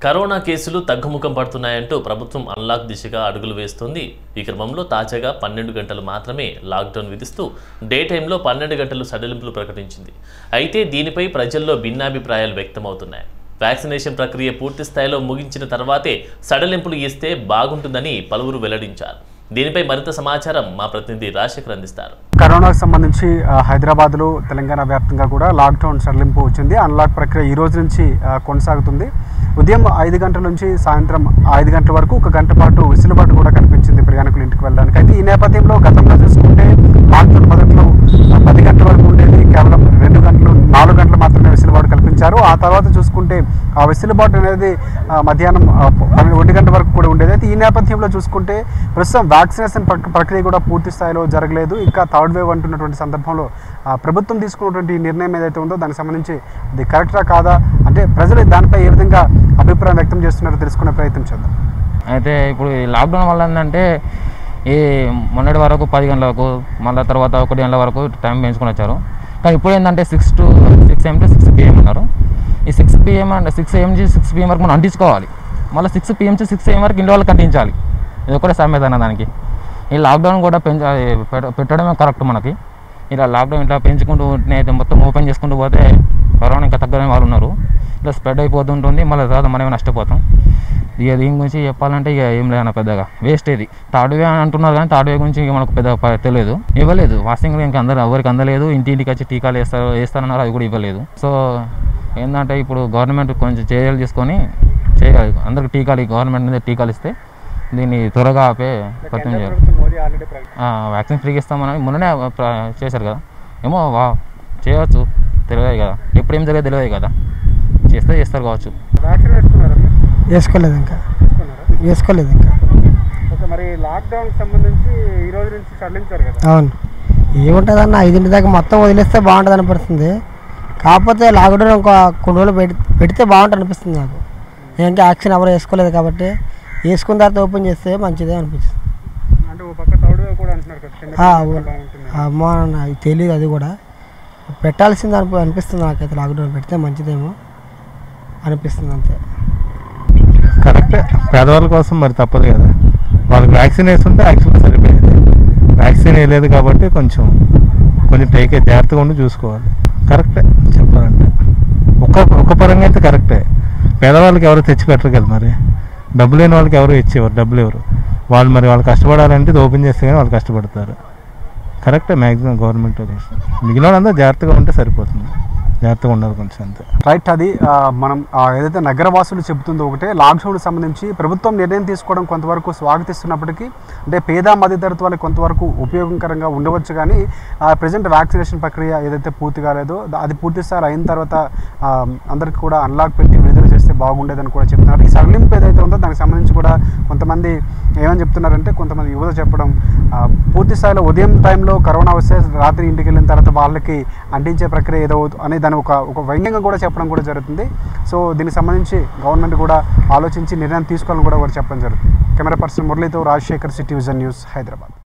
Corona కేసులు తగ్గుముఖం పడుతున్నాయంటూ ప్రభుత్వం అన్లాక్ దిశగా అడుగులు వేస్తోంది ఈ క్రమంలో తాజాగా పన్నెండు గంటలు మాత్రమే లాక్డౌన్ విధిస్తూ డే టైంలో పన్నెండు గంటలు సడలింపులు ప్రకటించింది అయితే దీనిపై ప్రజల్లో భిన్నాభిప్రాయాలు వ్యక్తమవుతున్నాయి వ్యాక్సినేషన్ ప్రక్రియ పూర్తి స్థాయిలో ముగించిన తర్వాతే సడలింపులు ఇస్తే బాగుంటుందని పలువురు వెల్లడించారు దీనిపై మరింత సమాచారం మా ప్రతినిధి రాజశేఖర్ అందిస్తారు కరోనాకు సంబంధించి ఆ, హైదరాబాద్లో తెలంగాణ వ్యాప్తంగా కూడా లాక్డౌన్ సడలింపు వచ్చింది అన్లాక్ ప్రక్రియ ఈ రోజు నుంచి ఆ, కొనసాగుతుంది ఉదయం ఐదు గంటల నుంచి సాయంత్రం ఐదు గంటల వరకు ఒక గంట పాటు వెసులుబాటు కూడా కనిపించింది ప్రయాణికులు ఇంటికి వెళ్ళడానికి అయితే ఈ నేపథ్యంలో గతంలో చూసుకుంటే లాక్డౌన్ మొదట్లో ఆ, పది గంటల వరకు ఉండేది కేవలం రెండు గంటలు నాలుగు గంటలు మాత్రమే వెసులుబాటు కల్పించారు ఆ తర్వాత చూసుకుంటే ఆ వెసులుబాటు అనేది ఆ, మధ్యాహ్నం ఆ, పన్నెండు ఒంటి గంట వరకు కూడా ఉండేది అయితే ఈ నేపథ్యంలో చూసుకుంటే ప్రస్తుతం వ్యాక్సినేషన్ ప్రక్- ప్రక్రియ కూడా పూర్తి స్థాయిలో జరగలేదు ఇంకా థర్డ్ వేవ్ అంటున్నటువంటి సందర్భంలో ఆ, ప్రభుత్వం తీసుకున్నటువంటి ఈ నిర్ణయం ఏదైతే ఉందో దానికి సంబంధించి అది కరెక్టా కాదా అంటే ప్రజలు దానిపై ఏ విధంగా అభిప్రాయం వ్యక్తం చేస్తున్నారో తెలుసుకునే ప్రయత్నం చేద్దాం అయితే ఇప్పుడు ఈ లాక్డౌన్ వల్ల ఏంటంటే ఈ మొన్నటి వరకు పది గంటల వరకు మళ్ళీ తర్వాత ఒకటి గంటల వరకు టైం పెంచుకొని వచ్చారు కానీ ఇప్పుడు ఏంటంటే six to six AM to six PM అన్నారు ఈ సిక్స్ పిఎం అంటే సిక్స్ ఏఎం నుంచి సిక్స్ పిఎం వరకు మనం అంటించుకోవాలి మళ్ళీ సిక్స్ పిఎం నుంచి సిక్స్ ఏఎం వరకు ఇంటి వాళ్ళకి అంటించాలి ఇది ఒకటే సామెత అన్న దానికి ఈ లాక్డౌన్ కూడా పెంచ అది పెట్ట- పెట్టడమే కరెక్ట్ మనకి ఇలా లాక్డౌన్ ఇట్లా పెంచుకుంటూ అయితే మొత్తం ఓపెన్ చేసుకుంటూ పోతే కరోనా ఇంకా తగ్గని వాళ్ళు ఉన్నారు ఇట్లా స్ప్రెడ్ అయిపోతుంటుంది మళ్ళీ తర్వాత మనమే నష్టపోతాం ఇక దీని గురించి చెప్పాలంటే ఇక ఏం లేదన్న పెద్దగా వేస్ట్ ఇది థర్డ్ వే అని అంటున్నారు కానీ థర్డ్ వే గురించి ఇక మనకు పెద్ద ప- తెలియదు ఇవ్వలేదు వాషింగ్ ఇంకా అందరు ఎవరికి అందలేదు ఇంటింటికి వచ్చి టీకాలు వేస్తారు వేస్తారన్నారు అది కూడా ఇవ్వలేదు సో ఏంటంటే ఇప్పుడు గవర్నమెంట్ కొంచెం చర్యలు తీసుకొని చేయాలి అందరికి టీకాలు గవర్నమెంట్ మీద టీకాలు ఇస్తే దీన్ని త్వరగా ఆపే ప్రయత్నం చేయాలి మోదీ ఆల్రెడీ ఆ, వ్యాక్సిన్ ఫ్రీగా ఇస్తామని మొన్ననే ప్ర- చేశారు కదా ఏమో వా చేయవచ్చు తెలియదు కదా ఎప్పుడు ఏం జరిగేది తెలియదు కదా చేస్తే చేస్తారు కావచ్చు వ్యాక్సిన్ వేసుకున్నారా వేసుకోలేదు ఇంకా వేసుకున్నారా వేసుకోలేదు ఇంకా ఓకే మరి లాక్డౌన్ సంబంధించి ఈ రోజు నుంచి సడలించారు కదా అవును ఏముంటుందన్న ఐదింటి దాకా మొత్తం వదిలేస్తే బాగుంటుంది అనిపిస్తుంది కాకపోతే లాక్డౌన్ ఇంకో కొన్ని రోజులు పెడి పెడితే బాగుంటుంది అనిపిస్తుంది నాకు ఏంటంటే యాక్షన్ ఎవరు వేసుకోలేదు కాబట్టి వేసుకున్న తర్వాత ఓపెన్ చేస్తే మంచిదే అనిపిస్తుంది అంటే ఓ పక్క థర్డ్ వేవ్ కూడా అంటున్నారు కదా చిన్న ఆ, పిల్లలకి అవును. బాగుంటుంది అమ్మా నాకు తెలియదు అది కూడా పెట్టాల్సింది అనిపి అనిపిస్తుంది నాకైతే లాక్డౌన్ పెడితే మంచిదేమో అనిపిస్తుంది అంతే కరెక్టే పేదవాళ్ళ కోసం మరి తప్పదు కదా వాళ్ళకి వ్యాక్సిన్ వేస్తుంటే యాక్చువల్గా సరిపోయేది వ్యాక్సిన్ వేయలేదు కాబట్టి కొంచెం కొంచెం టేకే జాగ్రత్తగా ఉండి చూసుకోవాలి కరెక్టే చెప్పాలంటే ఒక్క ఒక్క పరంగా అయితే కరెక్టే పేదవాళ్ళకి ఎవరు తెచ్చి పెట్టరు కదా మరి డబ్బు లేని వాళ్ళకి ఎవరు ఇచ్చేవారు డబ్బులు ఎవరు వాళ్ళు మరి వాళ్ళు కష్టపడాలంటే ఇది ఓపెన్ చేస్తే కానీ వాళ్ళు కష్టపడతారు కరెక్టే మ్యాక్సిమం గవర్నమెంట్ మిగిలిన వాళ్ళందరూ జాగ్రత్తగా ఉంటే సరిపోతుంది జాగ్రత్తగా ఉండాలి కొంచెం అంతే రైట్ అది ఆ, మనం ఆ, ఏదైతే నగరవాసులు చెబుతుందో ఒకటే లాక్డౌన్ సంబంధించి ప్రభుత్వం నిర్ణయం తీసుకోవడం కొంతవరకు స్వాగతిస్తున్నప్పటికీ అంటే పేద మధ్యతరగతి వాళ్ళకి కొంతవరకు ఉపయోగకరంగా ఉండవచ్చు కానీ ప్రజెంట్ వ్యాక్సినేషన్ ప్రక్రియ ఏదైతే పూర్తి కాలేదో దా- అది పూర్తి స్థాయి అయిన తర్వాత ఆ, అందరికీ కూడా అన్లాక్ పెట్టి విడుదల చేస్తే బాగుండేదని కూడా చెప్తున్నారు ఈ సడలింపు ఏదైతే ఉందో దానికి సంబంధించి కూడా కొంతమంది ఏమని చెప్తున్నారంటే కొంతమంది యువత చెప్పడం ఆ, పూర్తి స్థాయిలో ఉదయం టైంలో కరోనా వస్తే రాత్రి ఇంటికి వెళ్ళిన తర్వాత వాళ్ళకి అంటించే ప్రక్రియ ఏదో అనే దాని ఒక ఒక వ్యంగ్యంగా కూడా చెప్పడం కూడా జరుగుతుంది సో దీనికి సంబంధించి గవర్నమెంట్ కూడా ఆలోచించి నిర్ణయం తీసుకోవాలని కూడా వారు చెప్పడం జరుగుతుంది కెమెరా పర్సన్ మురళితో Rajasekhar city vision news Hyderabad